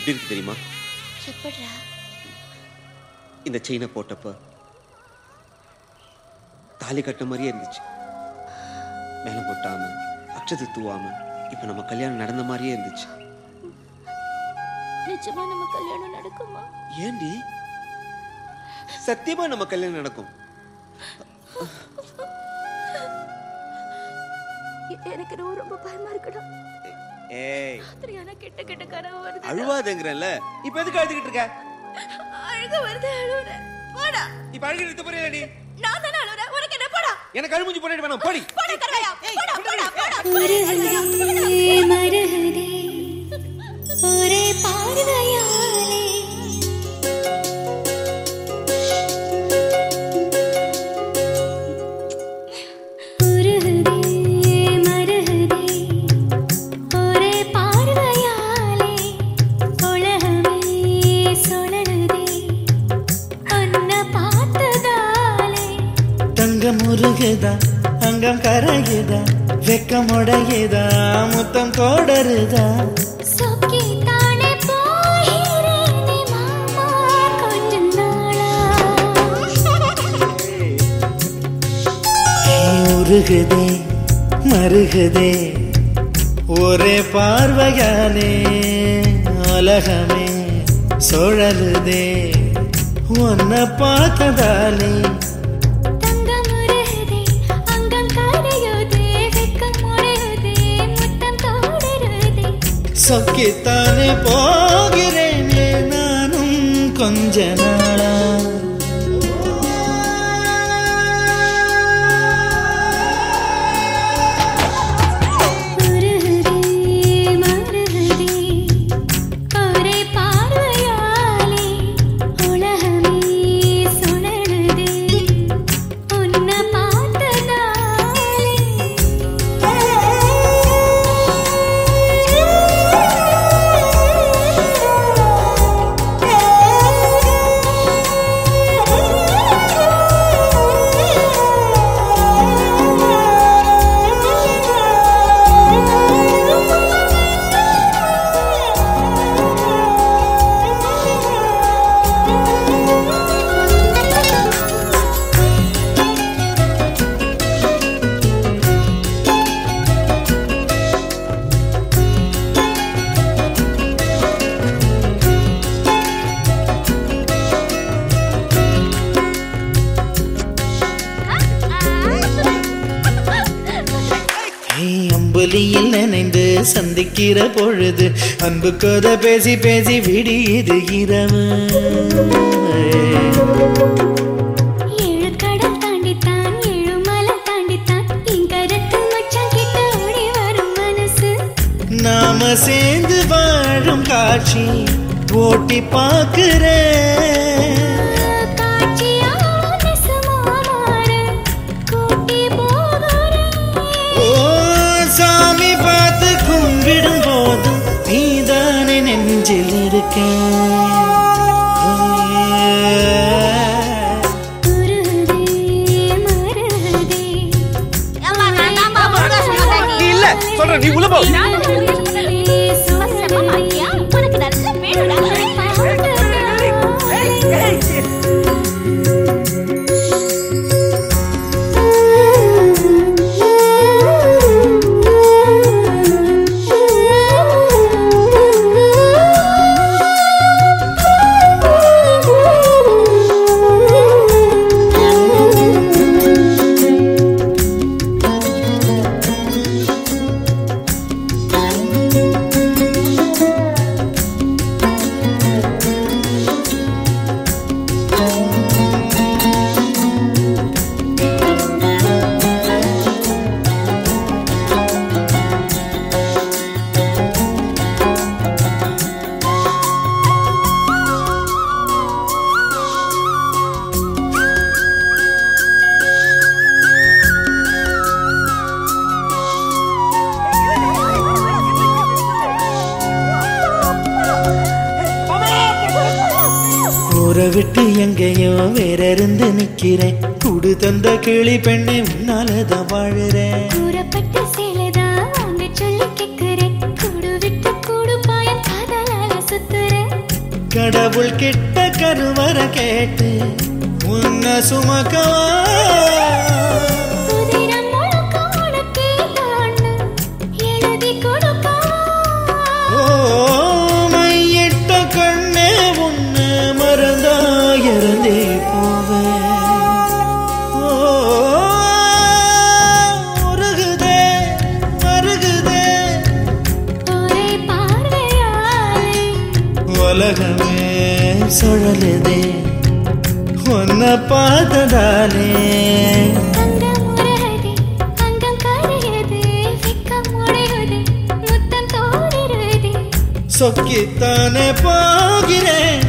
எப்படி இருக்கு தெரியுமா எப்படிடா இந்த செயினை போட்டப்ப தாலி கட்ட மாதிரியே இருந்துச்சு மேலம் கொட்டாம அக்ஷதை தூவாம இப்ப நம்ம கல்யாணம் நடந்த மாதிரியே இருந்துச்சு நிஜமா நம்ம கல்யாணம் நடக்குமா ஏண்டி சத்தியமா நம்ம கல்யாணம் நடக்கும் எ- எனக்கு ரொம்ப ரொம்ப பயமா இருக்குடா ஏய் தெரியாத கெட்ட கெட்ட கனவு வருது அழுவாதேங்கிறல்ல இப்ப எதுக்கு அழுதுகிட்டு இருக்க அழுக வருது அழுகுறேன் போடா இப்ப அழுகிட்டு இருக்க போறியா நீ நான் தானே அழுகுறேன் உனக்கு என்ன போடா எனக்கு அழுமுஞ்சி போட்டு வேணாம் போடி போடா கரவையா போடா போடா போடா மருகதே மருகதே ஒரே பார்வையாலே உருகுதே மருகதே ஒரே பார்வையாலே உலகமே சுழலுதே உன்னை பார்த்ததாலே தங்கம் உருகுதா அங்கம் கரையுதா வெக்கம் உடையுதா முத்தம் கோடருதா சொக்கி தானே போகிறேனே மாமா கொஞ்ச நாளா நீ உருகுதே மருகுதே ஒரே பார்வையாலே உலகமே சுழலுதே உன்னை பார்த்ததாலே தங்கம் உருகுதே அங்கம் கரையுதே வெக்கம் உடையுதே முத்தம் தோடுருதே சொக்கித்தானே போகிறேனே நானும் கொஞ்ச நாளா உருகுதே மருகுதே ஒரே பார்வையாலே உலகமே சுழலுதே உன்னை ஏய், அம்புலியில் நினைந்து சந்திக்கிற பொழுது அன்பு கதை பேசி பேசி விடியுது இரவு ஏழு கடல் தாண்டித்தான் ஏழு மலை தாண்டித்தான் என் கருத்து மச்சான் கிட்ட ஓடி வரும் மனசு நாம சேர்ந்து வாழும் காட்சி ஓட்டி பார்க்கிறேன் காட்சியா நெசமா மாற கூட்டி போகிறேன் ஓ சாமி பார்த்து கும்பிடும் போதும் நீதானே நெஞ்சில் இருக்கேன் உருகுதே மருகுதே இல்ல சொல்றேன் நீ உள்ள போ உனக்கு நல்ல ஊரை விட்டு எங்கேயோ வேற இருந்து நிக்கிறேன் குடு தந்த கிளி பெண்ணே உன்னாலதான் வாழுறேன் கூறப்பட்ட சேலைதான் வாங்க சொல்லி கேட்கிறேன் கூடு விட்டு கூடு பாயம் காதலால சுத்துறேன் கடவுள் கிட்ட கருவற கேட்டு உன்னை சுமக்கவா உதிரம் முழுக்க உனக்கே தான்னு எழுதி கொடுக்கவா ஓ மையிட்ட கண்ணே உன்னை மறந்தா இறந்தே போவேன் ஓ உருகுதே மருகுதே ஒரே பார்வையாலே உலகமே சுழலுதே உன்னை பார்த்ததாலே அங்கம் உருகுதே, அங்கம் கரையுதே, வெட்கம் உடையுதே, முத்தம் தோன்றுதே. சொக்கித்தானே போகிறேன்